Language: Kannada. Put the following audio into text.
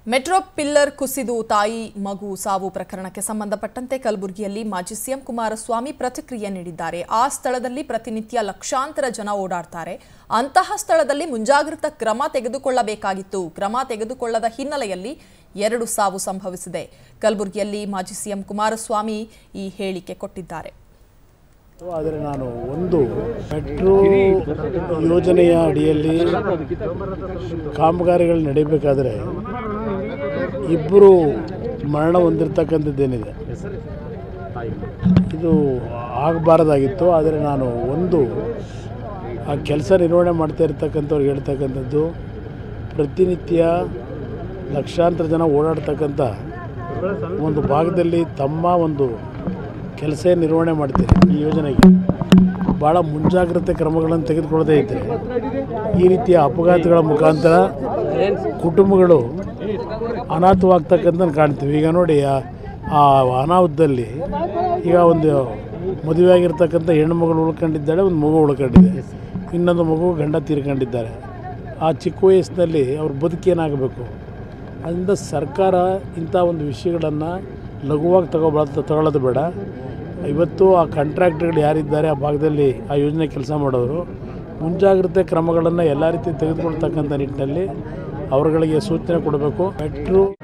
ಮೆಟ್ರೋ ಪಿಲ್ಲರ್ ಕುಸಿದು ತಾಯಿ ಮಗು ಸಾವು ಪ್ರಕರಣಕ್ಕೆ ಸಂಬಂಧಪಟ್ಟಂತೆ ಕಲಬುರಗಿಯಲ್ಲಿ ಮಾಜಿ ಸಿಎಂ ಕುಮಾರಸ್ವಾಮಿ ಪ್ರತಿಕ್ರಿಯೆ ನೀಡಿದ್ದಾರೆ ಆ ಸ್ಥಳದಲ್ಲಿ ಪ್ರತಿನಿತ್ಯ ಲಕ್ಷಾಂತರ ಜನ ಓಡಾಡ್ತಾರೆ ಅಂತಹ ಸ್ಥಳದಲ್ಲಿ ಮುಂಜಾಗ್ರತಾ ಕ್ರಮ ತೆಗೆದುಕೊಳ್ಳಬೇಕಾಗಿತ್ತು ಕ್ರಮ ತೆಗೆದುಕೊಳ್ಳದ ಹಿನ್ನೆಲೆಯಲ್ಲಿ ಎರಡು ಸಾವು ಸಂಭವಿಸಿದೆ ಕಲಬುರಗಿಯಲ್ಲಿ ಮಾಜಿ ಸಿಎಂ ಕುಮಾರಸ್ವಾಮಿ ಈ ಹೇಳಿಕೆ ಕೊಟ್ಟಿದ್ದಾರೆ ಆದರೆ ನಾನು ಒಂದು ಮೆಟ್ರೋ ಯೋಜನೆಯ ಅಡಿಯಲ್ಲಿ ಕಾಮಗಾರಿಗಳು ನಡೀಬೇಕಾದ್ರೆ ಇಬ್ಬರು ಮರಣ ಹೊಂದಿರತಕ್ಕಂಥದ್ದೇನಿದೆ ಇದು ಆಗಬಾರ್ದಾಗಿತ್ತು ಆದರೆ ನಾನು ಒಂದು ಆ ಕೆಲಸ ನಿರ್ವಹಣೆ ಮಾಡ್ತಾ ಇರ್ತಕ್ಕಂಥವ್ರಿಗೆ ಹೇಳ್ತಕ್ಕಂಥದ್ದು ಪ್ರತಿನಿತ್ಯ ಲಕ್ಷಾಂತರ ಜನ ಓಡಾಡ್ತಕ್ಕಂಥ ಒಂದು ಭಾಗದಲ್ಲಿ ತಮ್ಮ ಒಂದು ಕೆಲಸ ನಿರ್ವಹಣೆ ಮಾಡ್ತೀರಿ ಈ ಯೋಜನೆಗೆ ಭಾಳ ಮುಂಜಾಗ್ರತೆ ಕ್ರಮಗಳನ್ನು ತೆಗೆದುಕೊಳ್ಳದೇ ಇದ್ದರೆ ಈ ರೀತಿಯ ಅಪಘಾತಗಳ ಮುಖಾಂತರ ಕುಟುಂಬಗಳು ಅನಾಥವಾಗ್ತಕ್ಕಂಥ ಕಾಣ್ತೀವಿ ಈಗ ನೋಡಿ ಆ- ಆ ಅನಾಹುತದಲ್ಲಿ ಈಗ ಒಂದು ಮದುವೆ ಆಗಿರ್ತಕ್ಕಂಥ ಹೆಣ್ಣುಮಗಳು ಉಳ್ಕೊಂಡಿದ್ದಾಳೆ ಒಂದು ಮಗು ಉಳ್ಕೊಂಡಿದೆ ಇನ್ನೊಂದು ಮಗು ಗಂಡ ತೀರ್ಕೊಂಡಿದ್ದಾರೆ ಆ ಚಿಕ್ಕ ವಯಸ್ಸಿನಲ್ಲಿ ಅವ್ರ ಬದುಕೇನಾಗಬೇಕು ಅದರಿಂದ ಸರ್ಕಾರ ಇಂಥ ಒಂದು ವಿಷಯಗಳನ್ನು ಲಘುವಾಗಿ ತಗೋಬಾರ್ದು ತಗೊಳ್ಳೋದು ಬೇಡ ಇವತ್ತು ಆ ಕಾಂಟ್ರಾಕ್ಟ್ಗಳು ಯಾರಿದ್ದಾರೆ ಆ ಭಾಗದಲ್ಲಿ ಆ ಯೋಜನೆ ಕೆಲಸ ಮಾಡೋರು ಮುಂಜಾಗ್ರತೆ ಕ್ರಮಗಳನ್ನು ಎಲ್ಲ ರೀತಿ ತೆಗೆದುಕೊಳ್ತಕ್ಕಂಥ ನಿಟ್ಟಿನಲ್ಲಿ ಅವರುಗಳಿಗೆ ಸೂಚನೆ ಕೊಡಬೇಕು ಮೆಟ್ರೋ